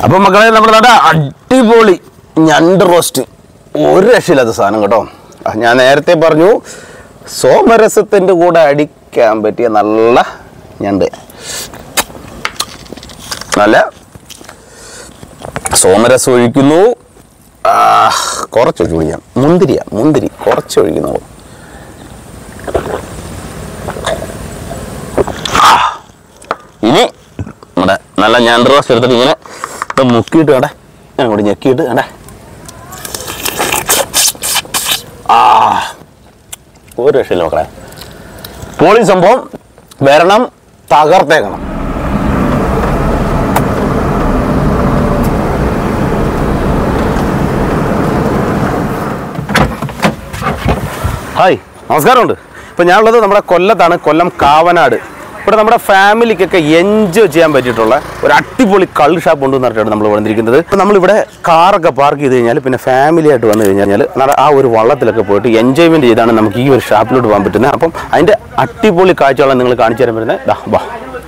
അപ്പം മക്കളെ നമ്മുടെ നാട്ടിൽ അടിപൊളി ഞണ്ട് റോസ്റ്റ് ഒരു രക്ഷയില്ലാത്ത സാധനം കേട്ടോ ആ, ഞാൻ നേരത്തെ പറഞ്ഞു സോമരസത്തിൻ്റെ കൂടെ അടിക്കാൻ പറ്റിയ നല്ല ഞണ്ട് നല്ല സോമരസം ഒഴിക്കുന്നു ആ, കുറച്ച് ഒഴിച്ച് കുടിക്കാം മുന്തിരിയാ മുന്തിരി കുറച്ച് ഒഴിക്കുന്നു ആ, ഇനി നമ്മുടെ നല്ല ഞണ്ട് റോസ്റ്റ് എടുത്തിട്ട് ഇങ്ങനെ ഇത് മുക്കിയിട്ട് കണ്ടേ ഞാൻ കൂടി ഞെക്കിയിട്ട് കണ്ടേ ആ ഒരു രക്ഷയില്ല മക്കളെ പോളി സംഭവം വരണം തകർത്തേക്കണം ഹായ് നമസ്കാരമുണ്ട് ഇപ്പം ഞാനുള്ളത് നമ്മുടെ കൊല്ലത്താണ് കൊല്ലം കാവനാട് ഇവിടെ നമ്മുടെ ഫാമിലിക്കൊക്കെ എൻജോയ് ചെയ്യാൻ പറ്റിയിട്ടുള്ള ഒരു അടിപൊളി കള്ള് ഷാപ്പ് ഉണ്ട് പറഞ്ഞിട്ടാണ് നമ്മൾ വന്നിരിക്കുന്നത് ഇപ്പം നമ്മളിവിടെ കാറൊക്കെ പാർക്ക് ചെയ്ത് കഴിഞ്ഞാൽ പിന്നെ ഫാമിലി ആയിട്ട് വന്നു കഴിഞ്ഞാൽ നമ്മുടെ ആ ഒരു വള്ളത്തിലൊക്കെ പോയിട്ട് എൻജോയ്മെൻറ്റ് ചെയ്താണ് നമുക്ക് ഈ ഒരു ഷാപ്പിലോട്ട് പോകാൻ പറ്റുന്നത് അപ്പം അതിൻ്റെ അടിപൊളി കാഴ്ചകളാണ് നിങ്ങൾ കാണിച്ചു തരാൻ പറ്റുന്നത് ദാ ബാ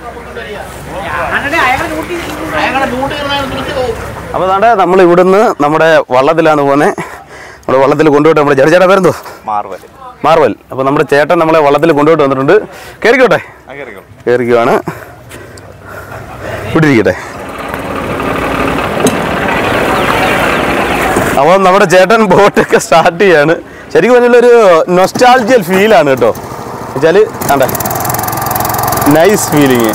അപ്പോൾ അതാണ്ട് നമ്മൾ ഇവിടുന്ന് നമ്മുടെ വള്ളത്തിലാണ് പോകുന്നത് നമ്മുടെ വള്ളത്തിൽ കൊണ്ടുപോയിട്ട് നമ്മുടെ ജഡ്ജയുടെ പേരെന്തോ മാർവൽ മാർവൽ അപ്പോൾ നമ്മുടെ ചേട്ടൻ നമ്മളെ വള്ളത്തിൽ കൊണ്ടുപോയിട്ട് വന്നിട്ടുണ്ട് കയറിക്കോട്ടെ കയറിക്കുവാണ് ഇവിടെ ഇരിക്കട്ടെ അപ്പോൾ നമ്മുടെ ചേട്ടൻ ബോട്ടൊക്കെ സ്റ്റാർട്ട് ചെയ്യാണ് ശരിക്കും പറഞ്ഞാൽ ഒരു നൊസ്റ്റാൾജിയൽ ഫീലാണ് കേട്ടോ വെച്ചാൽ കണ്ടേ നൈസ് ഫീലിങ്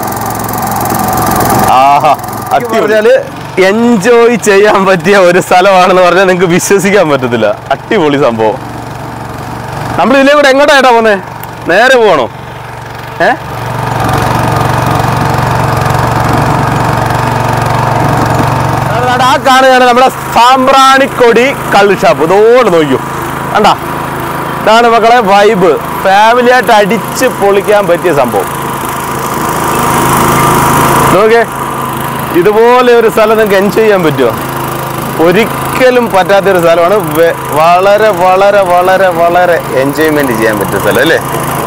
ആഹാ അട്ടി പറഞ്ഞാല് എൻജോയ് ചെയ്യാൻ പറ്റിയ ഒരു സ്ഥലമാണെന്ന് പറഞ്ഞാൽ നിങ്ങൾക്ക് വിശ്വസിക്കാൻ പറ്റത്തില്ല അടിപൊളി സംഭവം നമ്മൾ ഇതിലേ കൂടെ എങ്ങോട്ടായിട്ടാ പോന്നെ നേരെ പോകണോ ഏ അതാണ് ആ കാണുകയാണ് നമ്മുടെ സാമ്പ്രാണിക്കൊടി കള്ള് ഷാപ്പ് ഇതോട് നോക്കിയോ കണ്ടാ ഇതാണ് മക്കളെ വൈബ് ഫാമിലി ആയിട്ട് അടിച്ച് പൊളിക്കാൻ പറ്റിയ സംഭവം നോക്കേ ഇതുപോലെ ഒരു സ്ഥലം നിങ്ങൾക്ക് എൻജോയ് ചെയ്യാൻ പറ്റുമോ ഒരിക്കലും പറ്റാത്തൊരു സ്ഥലമാണ് വെ- വളരെ വളരെ വളരെ വളരെ എൻജോയ്മെന്റ് ചെയ്യാൻ പറ്റിയ സ്ഥലം അല്ലേ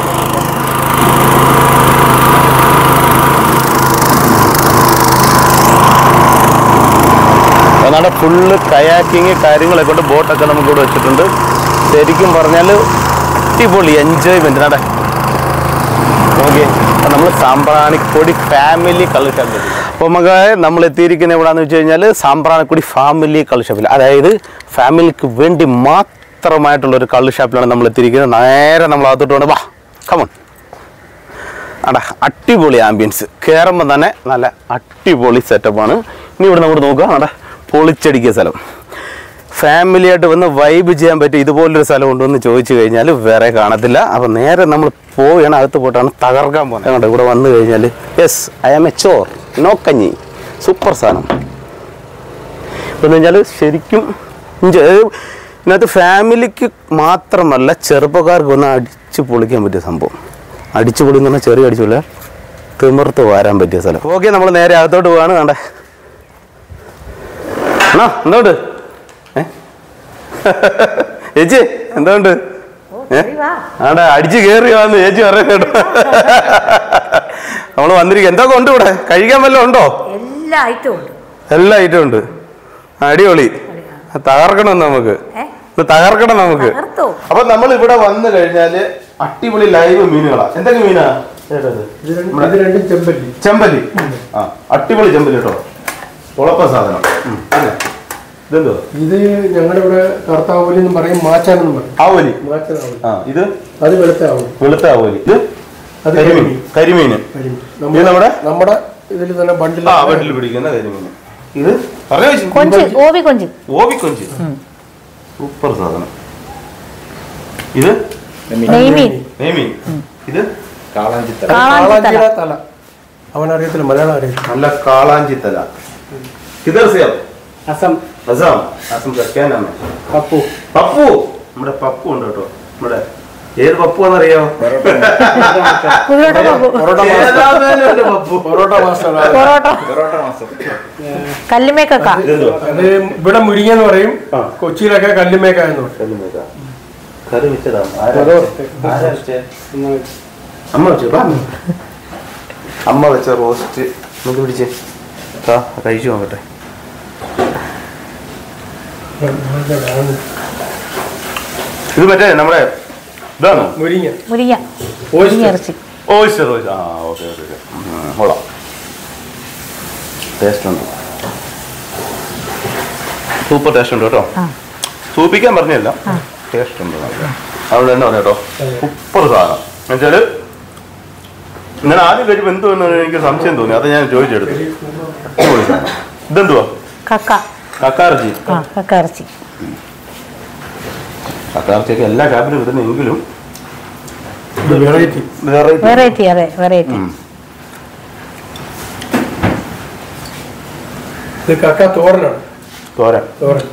അതാണ് ഫുള്ള് കയാക്കിങ് കാര്യങ്ങളെ കൊണ്ട് ബോട്ടൊക്കെ നമുക്ക് ഇവിടെ വെച്ചിട്ടുണ്ട് ശരിക്കും പറഞ്ഞാൽ അടിപൊളി എൻജോയ്മെന്റ് നട ഓക്കെ നമ്മൾ സാമ്പ്രാണിക്കൊടി ഫാമിലി കള്ളുഷാപ്പിൽ അപ്പോൾ നമുക്ക് നമ്മൾ എത്തിയിരിക്കുന്ന എവിടെയാണെന്ന് വെച്ച് കഴിഞ്ഞാൽ സാമ്പ്രാണിക്കൊടി ഫാമിലി കള്ളുഷാപ്പിൽ അതായത് ഫാമിലിക്ക് വേണ്ടി മാത്രമായിട്ടുള്ള ഒരു കള്ളുഷാപ്പിലാണ് നമ്മൾ എത്തിയിരിക്കുന്നത് നേരെ നമ്മൾ അകത്തോട്ട് വേണം വാ കമോൺ അടാ അടിപൊളി ആംബിയൻസ് കയറുമ്പോൾ തന്നെ നല്ല അടിപൊളി സെറ്റപ്പാണ് ഇനി ഇവിടെ നമ്മൾ നോക്കുക അവിടെ പൊളിച്ചടിക്കിയ സ്ഥലം ഫാമിലി ആയിട്ട് വന്ന് വൈബ് ചെയ്യാൻ പറ്റിയ ഇതുപോലൊരു സ്ഥലം ഉണ്ടോ ചോദിച്ചു കഴിഞ്ഞാൽ വേറെ കാണത്തില്ല അപ്പം നേരെ നമ്മൾ പോവുകയാണ് അകത്ത് പോയിട്ടാണ് തകർക്കാൻ പോകുന്നത് അങ്ങോട്ട് ഇവിടെ വന്നു കഴിഞ്ഞാൽ yes I am a chor no കഞ്ഞി സൂപ്പർ സാധനം എന്ന് വെച്ചാൽ ശരിക്കും ഇഞ്ച- ഇതിനകത്ത് ഫാമിലിക്ക് മാത്രമല്ല ചെറുപ്പക്കാർക്ക് ഒന്ന് അടിച്ച് പൊളിക്കാൻ പറ്റിയ സംഭവം അടിച്ചു പൊളി എന്ന് പറഞ്ഞാൽ ചെറിയ അടിച്ചില്ല തിമിർത്ത് വാരാൻ പറ്റിയ സ്ഥലം ഓക്കെ നമ്മൾ നേരെ അകത്തോട്ട് പോവാണ് വേണ്ടേ ആണോ എന്തോണ്ട് ഏ ചേച്ചി എന്തോണ്ട് ഏ ആടാ അടിച്ച് കയറി വന്ന് ചേച്ചി പറയാൻ കേട്ടോ നമ്മൾ വന്നിരിക്കുക എന്തൊക്കെ ഉണ്ട് ഇവിടെ കഴിക്കാൻ വല്ലതും ഉണ്ടോ എല്ലാ ഐറ്റവും ഉണ്ട് എല്ലാ ഐറ്റം ഉണ്ട് അടിപൊളി തകർക്കണം നമുക്ക് ഏ? ഇത് തകർക്കണം നമുക്ക് തകർത്തോ? അപ്പൊ നമ്മൾ ഇവിടെ വന്നു കഴിഞ്ഞാല് അടിപൊളി ലൈവ് മീനുകളാ എന്തൊക്കെ മീനാ ഏതത്? ഇത് രണ്ടും ചെമ്പല്ലി ചെമ്പല്ലി ആ അടിപൊളി ചെമ്പല്ലി കേട്ടോ ഉളപ്പ സാധനം ഉം. അല്ലേ? ഇതെന്തോ ഇത് ഞങ്ങളുടെ ഇവിടെ കറുത്താവലി എന്നും പറയും മാച്ചാനെന്നും പറയും ആവലി മാച്ചാനാവലി ആ ഇത് അത് വെളുത്ത ആവലി വെളുത്ത ആവലി ഇത് അത് കരിമീൻ കരിമീൻ. കരിമീൻ കരിമീൻ. ഇത് നമ്മുടെ നമ്മുടെ ഇതിൽ തന്നെ ബണ്ടിൽ ആ വീട്ടിൽ പിടിക്കുന്ന കരിമീൻ ഇത് പറഞ്ഞോ ചേച്ചി. കൊഞ്ച് ഓവി കൊഞ്ച് ഓവിക്കൊഞ്ച് സൂപ്പർ സാധനം ഇത് നെയ്മീൻ നെയ്മീൻ ഇത് കാളാഞ്ചിത്തല കാളാഞ്ചിയുടെ തല അവനറിയത്തില്ല മലയാളം അറിയത്തില്ല നല്ല കാളാഞ്ചിത്തല കിതർ സിയാ അസം അസാം അസം സത്യാനാണ് പപ്പു പപ്പു നമ്മുടെ പപ്പു ഉണ്ട് കേട്ടോ നമ്മുടെ ഏത് പപ്പു എന്നറിയാമോ കുതിരോട്ട പപ്പു പൊറോട്ട ഏതാണേലും ഒരു പപ്പു പൊറോട്ട മാസ്റ്റർ പൊറോട്ട കല്ലുമേക്കക്ക ഇതെന്തോ അത് ഇവിടെ മുരിങ്ങ എന്ന് പറയും കൊച്ചിയിലൊക്കെ കല്ലുമേക്ക എന്ന് പറയും കറി വെച്ചതാ ആരാ ആരാ വെച്ചേ അമ്മ വെച്ചു വാ. അമ്മ വെച്ച റോസ്റ്റ് നമുക്ക് പിടിച്ചേ ആ കഴിച്ചു നോക്കട്ടെ ഇത് മറ്റേ നമ്മുടെ ഇതാണോ മുരിങ്ങ മുരിങ്ങ Oyster. മുരിങ്ങ ഇറച്ചി ഓയിസ്റ്റർ ഓയിസ്റ്റർ ആ ഓക്കെ ഓക്കെ ഓക്കെ കൊള്ളാം ടേസ്റ്റ് ഉണ്ട് സൂപ്പർ ടേസ്റ്റ് ഉണ്ട് കേട്ടോ ആ സൂപ്പിക്കാൻ പറഞ്ഞില്ല ടേസ്റ്റ് ഉണ്ട് നല്ല. അതുകൊണ്ട് തന്നെ പറഞ്ഞു കേട്ടോ സൂപ്പർ സാധനം എന്നുവെച്ചാല് ഞാൻ ആദ്യം കഴിച്ചപ്പോൾ എന്ത് എന്ന് എനിക്ക് സംശയം തോന്നി അത് ഞാൻ ചോദിച്ചെടുത്തു അടിപൊളി സാധനം. ഇതെന്തുവാ കക്ക കക്കാർച്ചി ആ കക്ക ഇറച്ചി കക്കാർച്ചിയൊക്കെ എല്ലാ ക്യാബിലും ഇടുന്നെങ്കിലും വെറൈറ്റി വേറെ വെറൈറ്റി അതെ വെറൈറ്റി ഇത് കക്ക തോരനാണ് തോരൻ തോരൻ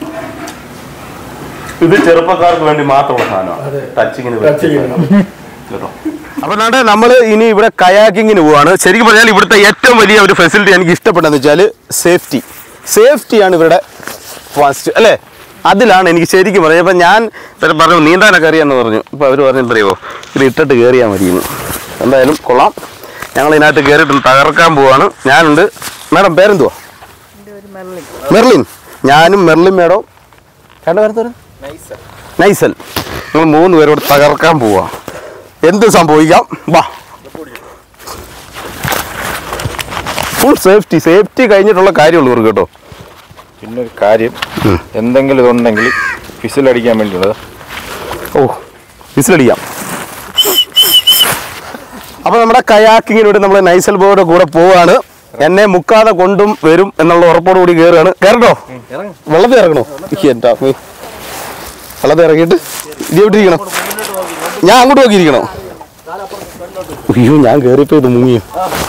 ഇത് ചെറുപ്പക്കാർക്ക് വേണ്ടി മാത്രമുള്ള സാധനമാണ് അതെ. ടച്ചിങ്ങിന് ടച്ചിങ്ങിന്. കേട്ടോ അപ്പൊ നാട്ടെ നമ്മൾ ഇനി ഇവിടെ കയാക്കിങ്ങിന് പോവാണ് ശരിക്കും പറഞ്ഞാൽ ഇവിടുത്തെ ഏറ്റവും വലിയ ഒരു ഫെസിലിറ്റി എനിക്ക് ഇഷ്ടപ്പെട്ടതെന്ന് വെച്ചാൽ സേഫ്റ്റി സേഫ്റ്റിയാണ് ഇവരുടെ ഫസ്റ്റ് അല്ലേ അതിലാണ് എനിക്ക് ശരിക്കും പറഞ്ഞത് ഇപ്പം ഞാൻ ഇവര് പറഞ്ഞു നീന്താനൊക്കെ അറിയാമെന്ന് പറഞ്ഞു അപ്പോൾ അവർ പറഞ്ഞിട്ടറിയോ ഇത് ഇട്ടിട്ട് കയറിയാൽ മതിയെന്ന് എന്തായാലും കൊള്ളാം ഞങ്ങൾ ഇതിനകത്ത് കയറിയിട്ട് തകർക്കാൻ പോവാണ് ഞാനുണ്ട് മാഡം പേരെന്തുവാ മെർലിൻ ഞാനും മെർലിൻ മേഡവും രണ്ട് പേരത്തോരും നൈസൽ നമ്മൾ മൂന്ന് പേരോട് തകർക്കാൻ പോവാ എന്ത് സംഭവിക്കാം വാ ഫുൾ സേഫ്റ്റി സേഫ്റ്റി കഴിഞ്ഞിട്ടുള്ള കാര്യമുള്ളൂ ഇവർക്ക് കേട്ടോ പിന്നെ ഒരു കാര്യം എന്തെങ്കിലും ഇതുണ്ടെങ്കിൽ ഫിസിലടിക്കാൻ വേണ്ടിയുള്ളത് ഓ വിസിലടിക്കാം അപ്പൊ നമ്മുടെ കയാക്കിങ്ങിനോട് നമ്മൾ നൈസൽ ബോയുടെ കൂടെ പോവാണ് എന്നെ മുക്കാതെ കൊണ്ടും വരും എന്നുള്ള ഉറപ്പോട് കൂടി കയറുകയാണ് കയറട്ടോ വെള്ളത്തിൽ ഇറങ്ങണോ എൻ്റെ അമ്മേ. വെള്ളത്തിൽ ഇറങ്ങിയിട്ട് ഇത് എവിടെ ഇരിക്കണം ഞാൻ അങ്ങോട്ട് നോക്കിയിരിക്കണോ അയ്യോ ഞാൻ കയറിയപ്പോ ഇത് മുങ്ങിയോ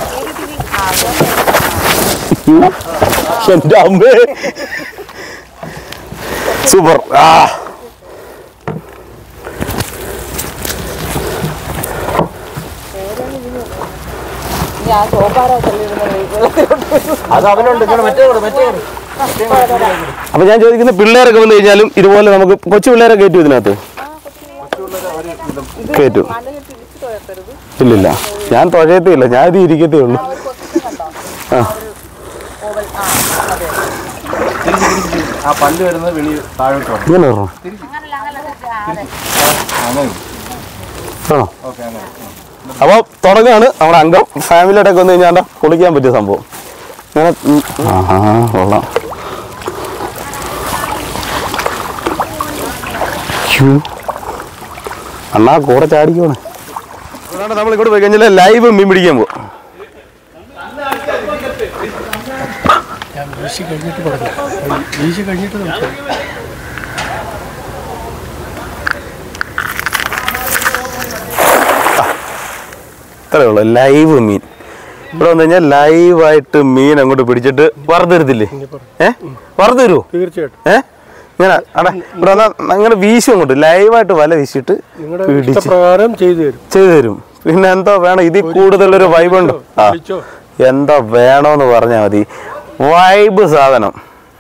എന്റെ അമ്മേ സൂപ്പർ ആ അപ്പൊ ഞാൻ ചോദിക്കുന്ന പിള്ളേരൊക്കെ വന്നു കഴിഞ്ഞാലും ഇതുപോലെ നമുക്ക് കൊച്ചു പിള്ളേരെ കയറ്റും ഇതിനകത്ത് കയറ്റും ഇല്ലില്ല ഞാൻ തുഴയത്തേ ഇല്ല ഞാൻ ഇത് ഇരിക്കത്തേ ഉള്ളൂ ആ ആ പല്ല് വരുന്നത് വെളി താഴോട്ട് വരണം ഇങ്ങനെ വരണോ അങ്ങനെ ആണോ ഓക്കെ അങ്ങനെ അപ്പോൾ തുടങ്ങാണ് നമ്മുടെ അംഗം ഫാമിലിയുടെ ഒക്കെ വന്നു കഴിഞ്ഞാൽ ദാ കുളിക്കാൻ പറ്റിയ സംഭവം അങ്ങനെ ഉം, ആഹാ കൊള്ളാം ഛ്യൂ. അണ്ണാ കൂടെ ചാടിക്കോണേ അതാണ് നമ്മൾ ഇങ്ങോട്ട് പോയി കഴിഞ്ഞാൽ ലൈവ് മീൻ പിടിക്കാൻ പോകും ഞാൻ വീശി കഴിഞ്ഞിട്ട് പറഞ്ഞു വീശി കഴിഞ്ഞിട്ട് സംസാരിക്കാം ഇത്രേ ഉള്ളൂ ലൈവ് മീൻ ഇവിടെ വന്നു കഴിഞ്ഞാൽ ലൈവായിട്ട് മീൻ അങ്ങോട്ട് പിടിച്ചിട്ട് വറുത്തരുത്തില്ലേ ഏ വറുത്തരുമോ തീർച്ചയായിട്ടും ഏ ഇങ്ങനെ അടാ ഇവിടെ വന്നാ അങ്ങനെ വീശും അങ്ങോട്ട് ലൈവായിട്ട് വല വീശിട്ട് നിങ്ങളുടെ പിടിച്ച് ഇഷ്ടപ്രകാരം ചെയ്തു തരും ചെയ്തു തരും പിന്നെ എന്തോ വേണം ഇതിൽ കൂടുതലൊരു വൈബ് ഉണ്ടോ ആ വിളിച്ചോ എന്തോ വേണോന്ന് പറഞ്ഞാൽ മതി വൈബ് സാധനം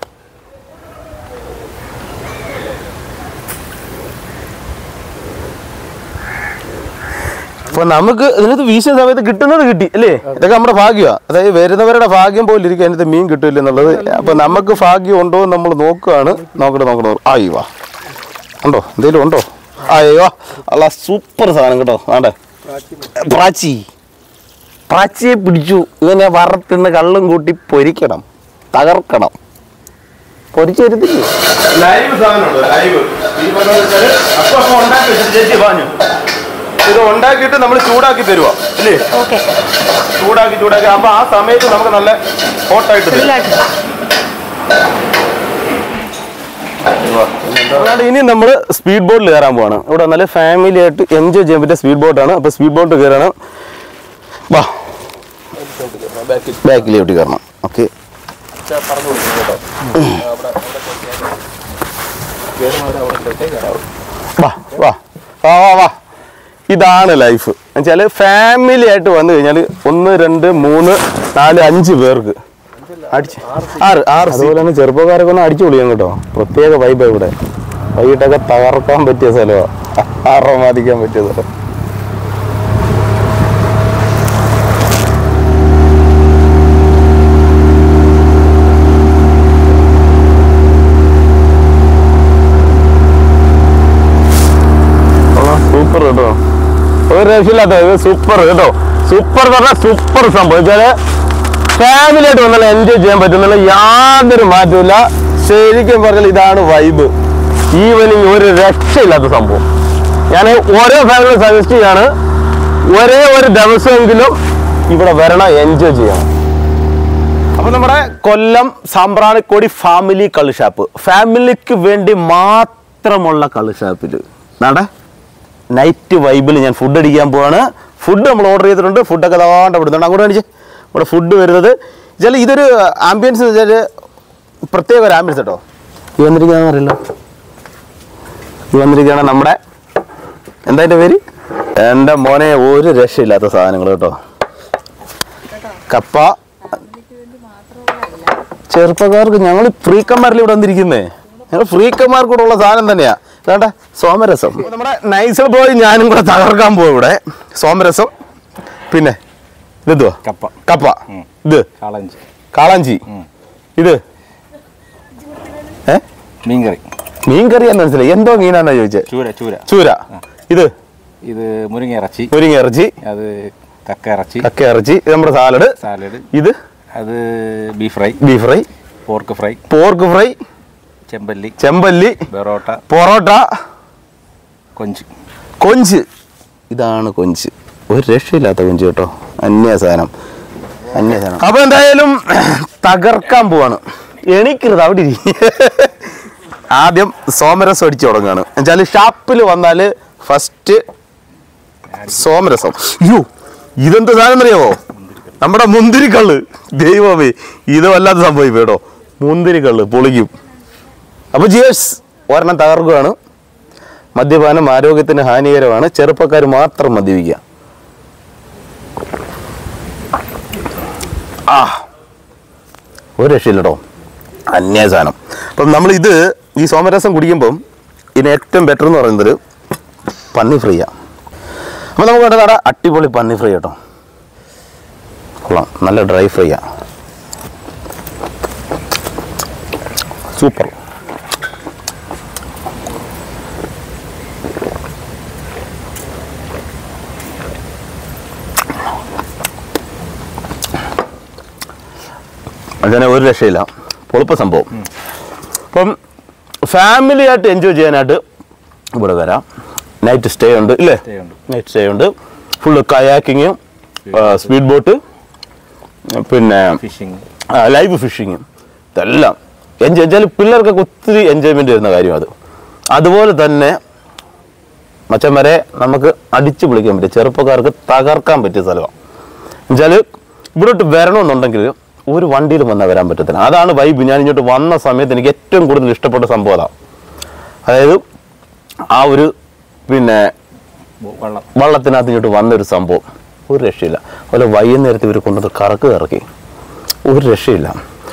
അപ്പൊ നമുക്ക് ഇതിനകത്ത് വീശിയ സമയത്ത് കിട്ടുന്നത് കിട്ടി അല്ലേ ഇതൊക്കെ നമ്മുടെ ഭാഗ്യമാണ് അതായത് വരുന്നവരുടെ ഭാഗ്യം പോലെ ഇരിക്കും അതിനകത്ത് മീൻ കിട്ടില്ല എന്നുള്ളത് അപ്പൊ നമുക്ക് ഭാഗ്യം ഉണ്ടോ എന്ന് നമ്മൾ നോക്കുകയാണ് നോക്കട്ടെ നോക്കട്ടെ അയ്യോ ഉണ്ടോ എന്തെങ്കിലും ഉണ്ടോ അയ്യോ അല്ല സൂപ്പർ സാധനം കേട്ടോ ആണ്ടേ പ്രാച്ചി പ്രാച്ചിയെ പിടിച്ചു ഇങ്ങനെ വറുത്തിന്ന് കള്ളും കൂട്ടി പൊരിക്കണം തകർക്കണം പൊരിച്ചു വരുത്തില്ലേ ലൈവ് സാധനമുണ്ട് ലൈവ് ഇത് ഉണ്ടാക്കിയിട്ട് നമ്മൾ ചൂടാക്കി തരുവാ അല്ലേ ഓക്കെ ചൂടാക്കി ചൂടാക്കി അപ്പൊ ആ സമയത്ത് നമുക്ക് നല്ല ഹോട്ടായിട്ട് തരും ഫുള്ളായിട്ട് അല്ലാണ്ട് ഇനി നമ്മൾ സ്പീഡ് ബോട്ടിൽ കയറാൻ പോവാണ് ഇവിടെ നല്ല ഫാമിലി ആയിട്ട് എൻജോയ് ചെയ്യാൻ പറ്റിയ സ്പീഡ് ബോട്ടാണ് അപ്പോൾ സ്പീഡ് ബോട്ട് കയറണം വാ ബാക്കിലോട്ട് കയറണം ഓക്കെ വാ വാ വാ വാ വാ ഇതാണ് ലൈഫ് എന്നുവെച്ചാൽ ഫാമിലി ആയിട്ട് വന്നു കഴിഞ്ഞാൽ ഒന്ന് രണ്ട് മൂന്ന് നാല് അഞ്ച് പേർക്ക് അടിച്ച് ആറ് ആറ് അതുപോലെ തന്നെ ചെറുപ്പക്കാരൊക്കെ ഒന്ന് അടിച്ചു പൊളിയാൻ കേട്ടോ പ്രത്യേക വൈബ് ഇവിടെ വൈകിട്ടൊക്കെ തകർക്കാൻ പറ്റിയ സ്ഥലമാണ് ആറമാദിക്കാൻ പറ്റിയ സ്ഥലം ഒരു രക്ഷയില്ലാത്ത സൂപ്പർ കേട്ടോ സൂപ്പർ പറഞ്ഞാൽ സൂപ്പർ സംഭവം വെച്ചാല് ഫാമിലി ആയിട്ട് വന്നാൽ എൻജോയ് ചെയ്യാൻ പറ്റുന്നുള്ള യാതൊരു മാറ്റമില്ല ശരിക്കും പറഞ്ഞാൽ ഇതാണ് വൈബ് ഈവനിങ് ഒരു രക്ഷയില്ലാത്ത സംഭവം ഞാൻ ഓരോ ഫാമിലി സജസ്റ്റ് ചെയ്യാണ് ഒരേ ഒരു ദിവസമെങ്കിലും ഇവിടെ വരണം എൻജോയ് ചെയ്യണം അപ്പൊ നമ്മുടെ കൊല്ലം സാമ്പ്രാണിക്കോടി ഫാമിലി കളി ഷാപ്പ് ഫാമിലിക്ക് വേണ്ടി മാത്രമുള്ള കളി ഷാപ്പിൽ നട നൈറ്റ് വൈബിൽ ഞാൻ ഫുഡ് അടിക്കാൻ പോവാണ് ഫുഡ് നമ്മൾ ഓർഡർ ചെയ്തിട്ടുണ്ട് ഫുഡൊക്കെ താണ്ട് വിടുന്നുണ്ട് അങ്ങോട്ട് കാണിച്ച് ഇവിടെ ഫുഡ് വരുന്നത് ചില ഇതൊരു ആംബിയൻസ് എന്ന് വെച്ചാൽ പ്രത്യേക ഒരു ആംബിയൻസ് കേട്ടോ ഈ വന്നിരിക്കുകയാണെന്ന് അറിയില്ല ഈ വന്നിരിക്കുകയാണ് നമ്മുടെ എന്താ എൻ്റെ പേര് എൻ്റെ മോനെ ഒരു രക്ഷയില്ലാത്ത സാധനങ്ങൾ കേട്ടോ കപ്പ ചെറുപ്പക്കാർക്ക് ഞങ്ങൾ ഫ്രീക്കന്മാരിൽ ഇവിടെ വന്നിരിക്കുന്നേ ഞങ്ങൾ ഫ്രീക്കന്മാർക്ക് കൂടെ ഉള്ള സാധനം തന്നെയാ വേണ്ട സോമരസം നമ്മുടെ നൈസിൽ പോയി ഞാനും കൂടെ തകർക്കാൻ പോകും ഇവിടെ സോമരസം പിന്നെ ഇതെന്തുവാ കപ്പ കപ്പ ഇത് കാളഞ്ചി കാളാഞ്ചി ഇത് ഏ മീൻകറി മീൻ കറി എന്ന് മനസ്സിലായി എന്തോ മീനാന്നാ ചോദിച്ചത് ചൂര ചൂര ചൂര ഇത് ഇത് മുരിങ്ങ ഇറച്ചി മുരിങ്ങ ഇറച്ചി അത് കക്ക ഇറച്ചി കക്ക ഇറച്ചി ഇത് നമ്മുടെ സാലഡ് സാലഡ് ഇത് അത് beef fry beef fry pork fry pork fry ചെമ്പല്ലി ചെമ്പല്ലി ബെറോട്ട പൊറോട്ട കൊഞ്ച് കൊഞ്ച് ഇതാണ് കൊഞ്ച് ഒരു രക്ഷയില്ലാത്ത കൊഞ്ച് കേട്ടോ അന്യ സാധനം അന്യ സാധനം അപ്പൊ എന്തായാലും തകർക്കാൻ പോവാണ് എണീക്കരുത് അവിടെ ഇരി ആദ്യം സോമരസം അടിച്ചു തുടങ്ങുകയാണ് എന്നുവെച്ചാൽ ഷാപ്പിൽ വന്നാൽ ഫസ്റ്റ് സോമരസം അയ്യോ ഇതെന്ത് സാധനം അറിയാമോ നമ്മുടെ മുന്തിരിക്കള്ള് ദൈവമേ ഇത് വല്ലാത്ത സംഭവിക്കും കേട്ടോ മുന്തിരിക്കള്ള് പൊളിക്കും അപ്പൊ ജിയേഴ്സ് ഒരെണ്ണം തകർക്കുകയാണ് മദ്യപാനം ആരോഗ്യത്തിന് ഹാനികരമാണ് ചെറുപ്പക്കാർ മാത്രം മദ്യപിക്കുക ആ ഒരു രക്ഷയില്ലട്ടോ അന്യായ സാധനം അപ്പം നമ്മൾ ഇത് ഈ സോമരസം കുടിക്കുമ്പം ഇതിന് ഏറ്റവും ബെറ്റർ എന്ന് പറയുന്നത് പന്നി ഫ്രീയാ അപ്പം നമുക്ക് വേണ്ട നട അടിപൊളി പന്നി ഫ്രൈ കേട്ടോ കൊള്ളാം നല്ല ഡ്രൈ ഫ്രൈയാ സൂപ്പർ അതിനെ ഒരു രക്ഷയില്ല പൊളുപ്പ സംഭവം അപ്പം ഫാമിലി ആയിട്ട് എൻജോയ് ചെയ്യാനായിട്ട് ഇവിടെ വരാം നൈറ്റ് സ്റ്റേ ഉണ്ട് ഇല്ലേ Stay ഉണ്ട്. നൈറ്റ് സ്റ്റേ ഉണ്ട് ഫുള്ള് കയാക്കിങ് സ്പീഡ് ബോട്ട് പിന്നെ ഫിഷിങ് ലൈവ് ഫിഷിങ് ഇതെല്ലാം എൻജോയ് വെച്ചാൽ പിള്ളേർക്കൊക്കെ ഒത്തിരി എൻജോയ്മെന്റ് വരുന്ന കാര്യം അത് അതുപോലെ തന്നെ മച്ചം വരെ നമുക്ക് അടിച്ചു പൊളിക്കാൻ പറ്റിയ ചെറുപ്പക്കാർക്ക് തകർക്കാൻ പറ്റിയ സ്ഥലമാണ് എന്നുവെച്ചാൽ ഇവിടോട്ട് വരണമെന്നുണ്ടെങ്കിൽ ഒരു വണ്ടിയിലും വന്നാൽ വരാൻ പറ്റത്തില്ല അതാണ് വൈബ് ഞാൻ ഇങ്ങോട്ട് വന്ന സമയത്ത് എനിക്ക് ഏറ്റവും കൂടുതൽ ഇഷ്ടപ്പെട്ട സംഭവം അതാണ് അതായത് ആ ഒരു പിന്നെ വെള്ളം വള്ളത്തിനകത്ത് ഇങ്ങോട്ട് വന്നൊരു സംഭവം ഒരു രക്ഷയില്ല അതുപോലെ വൈകുന്നേരത്ത് ഇവർ കൊണ്ടത് കറക്ക് കറക്കി ഒരു രക്ഷയില്ല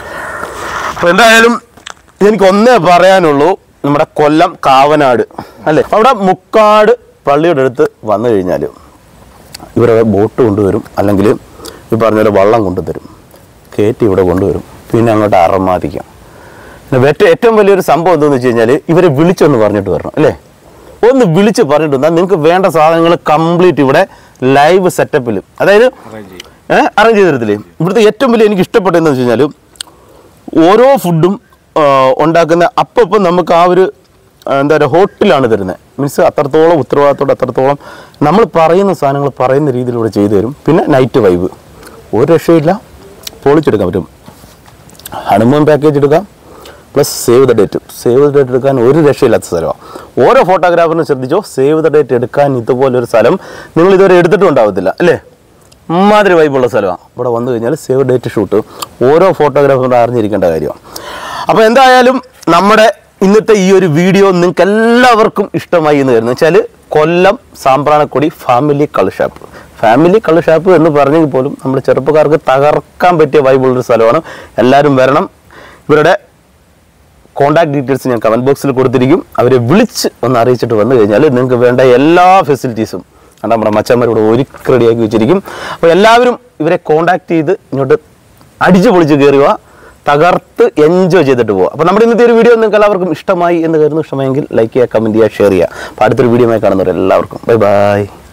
അപ്പോൾ എന്തായാലും എനിക്ക് ഒന്നേ പറയാനുള്ളൂ നമ്മുടെ കൊല്ലം കാവനാട് അല്ലേ അവിടെ മുക്കാട് പള്ളിയുടെ അടുത്ത് വന്നു കഴിഞ്ഞാൽ ഇവരെ ബോട്ട് കൊണ്ടുവരും അല്ലെങ്കിൽ ഈ പറഞ്ഞ പോലെ വള്ളം കൊണ്ടുതരും കയറ്റി ഇവിടെ കൊണ്ടുവരും പിന്നെ അങ്ങോട്ട് അറമാദിക്കാം പിന്നെ ഏറ്റവും ഏറ്റവും വലിയൊരു സംഭവം എന്താണെന്ന് വെച്ച് കഴിഞ്ഞാൽ ഇവരെ വിളിച്ചൊന്ന് പറഞ്ഞിട്ട് വരണം അല്ലേ ഒന്ന് വിളിച്ച് പറഞ്ഞിട്ട് വന്നാൽ നിങ്ങൾക്ക് വേണ്ട സാധനങ്ങൾ കംപ്ലീറ്റ് ഇവിടെ ലൈവ് സെറ്റപ്പിൽ അതായത് അറേഞ്ച് ചെയ്യും ഏഹ് അറേഞ്ച് ചെയ്ത് തരത്തില്ലേ ഇവിടുത്തെ ഏറ്റവും വലിയ എനിക്ക് ഇഷ്ടപ്പെട്ടതെന്ന് വെച്ച് കഴിഞ്ഞാൽ ഓരോ ഫുഡും ഉണ്ടാക്കുന്ന അപ്പം നമുക്ക് ആ ഒരു ആ, എന്താ പറയുക ഹോട്ടലാണ് തരുന്നത് മീൻസ് അത്രത്തോളം ഉത്തരവാദിത്തോടെ അത്രത്തോളം നമ്മൾ പറയുന്ന സാധനങ്ങൾ പറയുന്ന രീതിയിലൂടെ ചെയ്തു തരും പിന്നെ നൈറ്റ് വൈബ് ഒരു രക്ഷയില്ല പൊളിച്ചെടുക്കാൻ പറ്റും ഹണിമൂൺ പാക്കേജ് എടുക്കാം plus save the date save the date എടുക്കാൻ ഒരു രക്ഷയില്ലാത്ത സ്ഥലമാണ് ഓരോ ഫോട്ടോഗ്രാഫറിനും ശ്രദ്ധിച്ചോ സേവ് ദ ഡേറ്റ് എടുക്കാൻ ഇതുപോലൊരു സ്ഥലം നിങ്ങൾ ഇതുവരെ എടുത്തിട്ടും ഉണ്ടാവത്തില്ല അല്ലേ ഇമാതിരി വൈബുള്ള സ്ഥലമാണ് ഇവിടെ വന്നു കഴിഞ്ഞാൽ സേവ് ഡേറ്റ് ഷൂട്ട് ഓരോ ഫോട്ടോഗ്രാഫറും അറിഞ്ഞിരിക്കേണ്ട കാര്യമാണ് അപ്പോൾ എന്തായാലും നമ്മുടെ ഇന്നത്തെ ഈ ഒരു വീഡിയോ നിങ്ങൾക്ക് എല്ലാവർക്കും ഇഷ്ടമായി എന്ന് കരുതുന്നു വെച്ചാൽ കൊല്ലം സാമ്പ്രാണക്കൊടി ഫാമിലി കളർ ഷാപ്പ് ഫാമിലി കളർ ഷാപ്പ് എന്ന് പറഞ്ഞെങ്കിൽ പോലും നമ്മുടെ ചെറുപ്പക്കാർക്ക് തകർക്കാൻ പറ്റിയ വൈബുള്ളൊരു സ്ഥലമാണ് എല്ലാവരും വരണം ഇവരുടെ കോൺടാക്ട് ഡീറ്റെയിൽസ് ഞാൻ കമൻറ്റ് ബോക്സിൽ കൊടുത്തിരിക്കും അവരെ വിളിച്ച് ഒന്ന് അറിയിച്ചിട്ട് വന്നു കഴിഞ്ഞാൽ നിങ്ങൾക്ക് വേണ്ട എല്ലാ ഫെസിലിറ്റീസും അത് നമ്മുടെ മച്ചന്മാർ ഇവിടെ ഒരുക്കി റെഡിയാക്കി വെച്ചിരിക്കും അപ്പോൾ എല്ലാവരും ഇവരെ കോൺടാക്ട് ചെയ്ത് ഇങ്ങോട്ട് അടിച്ചു പൊളിച്ച് കയറുക തകർത്ത് എൻജോയ് ചെയ്തിട്ട് പോവുക അപ്പോൾ നമ്മുടെ ഇന്നത്തെ ഒരു വീഡിയോ നിങ്ങൾക്ക് എല്ലാവർക്കും ഇഷ്ടമായി എന്ന് കരുതുന്നു ഇഷ്ടമായെങ്കിൽ ലൈക്ക് ചെയ്യുക കമൻറ്റ് ചെയ്യുക ഷെയർ ചെയ്യുക അപ്പോൾ അടുത്തൊരു വീഡിയോ ആയി കാണുന്നവർ എല്ലാവർക്കും ബൈ ബൈ